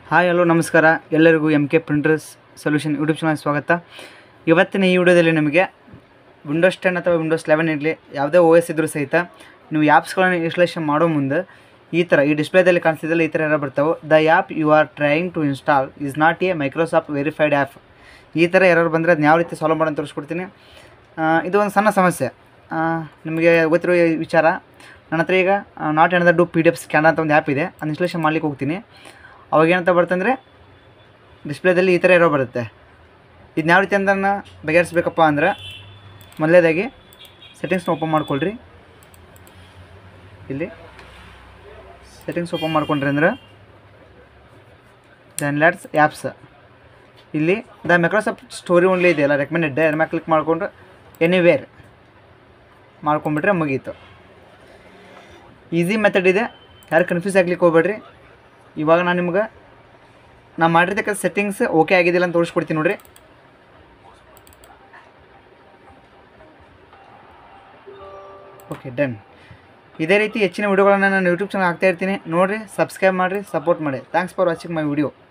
hi hello ನಮಸ್ಕಾರ ಎಲ್ಲರಿಗೂ M K printers solution YouTube channel ಸ್ವಾಗತ ಇವತ್ತಿನ ಈ ವಿಡಿಯೋದಲ್ಲಿ ನಿಮಗೆ ವಿಂಡೋಸ್ ಟೆನ್ ಅಥವಾ ವಿಂಡೋಸ್ ಲೆವೆನ್ ಇರಲಿ ಯಾವುದೇ ಓ ಎಸ್ ಇದ್ರೂ ಸಹಿತ ನೀವು ಆ್ಯಪ್ಸ್ಗಳನ್ನು ಇನ್ಸ್ಟಾಲೇಷನ್ ಮಾಡೋ ಮುಂದೆ ಈ ಥರ ಈ ಡಿಸ್ಪ್ಲೇದಲ್ಲಿ ಕಾಣಿಸ್ತಿದ್ದಲ್ಲ ಈ ಥರ ಎಲ್ಲ ಬರ್ತಾವೆ the app you are trying to install is not a Microsoft verified app ಈ ಥರ ಎರರ್ ಬಂದರೆ ಅದನ್ನ ಯಾವ ರೀತಿ ಸಾಲ್ವ್ ಮಾಡೋದು ತೋರಿಸ್ಕೊಡ್ತೀನಿ ಆ, ಇದು ಒಂದು ಸಣ್ಣ ಸಮಸ್ಯೆ ಆ, ನಿಮಗೆ ಗೊತ್ತಿರೋ ಈ ವಿಚಾರ ನನ್ನ ಹತ್ರ ಈಗ ನಾಟ್ ಏನದ do P D F scan ಅಂತ ಒಂದು ಆ್ಯಪ್ ಇದೆ ಅದು ಇನ್ಸ್ಟಾಲೇಷನ್ ಮಾಡ್ಲಿಕ್ಕೆ ಹೋಗ್ತೀನಿ ಅವಾಗ ಏನಂತ ಬರ್ತಂದರೆ ಡಿಸ್ಪ್ಲೇದಲ್ಲಿ ಈ ಥರ ಇರೋ ಬರುತ್ತೆ ಇದನ್ನ ಯಾವ ರೀತಿ ಅಂತ ಬಗೆಹರಿಸ್ಬೇಕಪ್ಪ ಅಂದ್ರೆ ಮೊದಲೇದಾಗಿ ಸೆಟ್ಟಿಂಗ್ಸ್ನ ಓಪನ್ ಮಾಡ್ಕೊಳ್ರಿ ಇಲ್ಲಿ ಸೆಟ್ಟಿಂಗ್ಸ್ ಓಪನ್ ಮಾಡ್ಕೊಂಡ್ರಿ ಅಂದ್ರೆ ದೆನ್ ಲೆಟ್ಸ್ ಆ್ಯಪ್ಸ್ ಇಲ್ಲಿ ದ ಮೈಕ್ರೋಸಾಫ್ಟ್ ಸ್ಟೋರಿ ಓನ್ಲಿ ಇದೆಯಲ್ಲ ರೆಕಮೆಂಡೆಡ್ ಅದ್ರ ಮೇಲೆ ಕ್ಲಿಕ್ ಮಾಡಿಕೊಂಡು ಎನಿವೇರ್ ಮಾಡ್ಕೊಂಬಿಟ್ರೆ ಮುಗೀತು ಈಸಿ ಮೆಥಡ್ ಇದೆ ಯಾರು ಕನ್ಫ್ಯೂಸ್ ಆಗ್ಲಿಕ್ಕೆ ಹೋಗ್ಬೇಡ್ರಿ ಇವಾಗ ನಾನು ನಿಮ್ಗೆ ನಾ ಮಾಡಿರ್ತಕ್ಕಂಥ ಸೆಟ್ಟಿಂಗ್ಸ್ ಓಕೆ ಆಗಿದ್ದಿಲ್ಲ ಅಂತ ತೋರಿಸ್ಕೊಡ್ತೀನಿ ನೋಡ್ರಿ ಓಕೆ ಡನ್ ಇದೇ ರೀತಿ ಹೆಚ್ಚಿನ ವಿಡಿಯೋಗಳನ್ನು ನಾನು ಯೂಟ್ಯೂಬ್ ಚಾನಲ್ ಹಾಕ್ತಾ ಇರ್ತೀನಿ ನೋಡಿರಿ ಸಬ್ಸ್ಕ್ರೈಬ್ ಮಾಡಿರಿ ಸಪೋರ್ಟ್ ಮಾಡಿ thanks for watching my video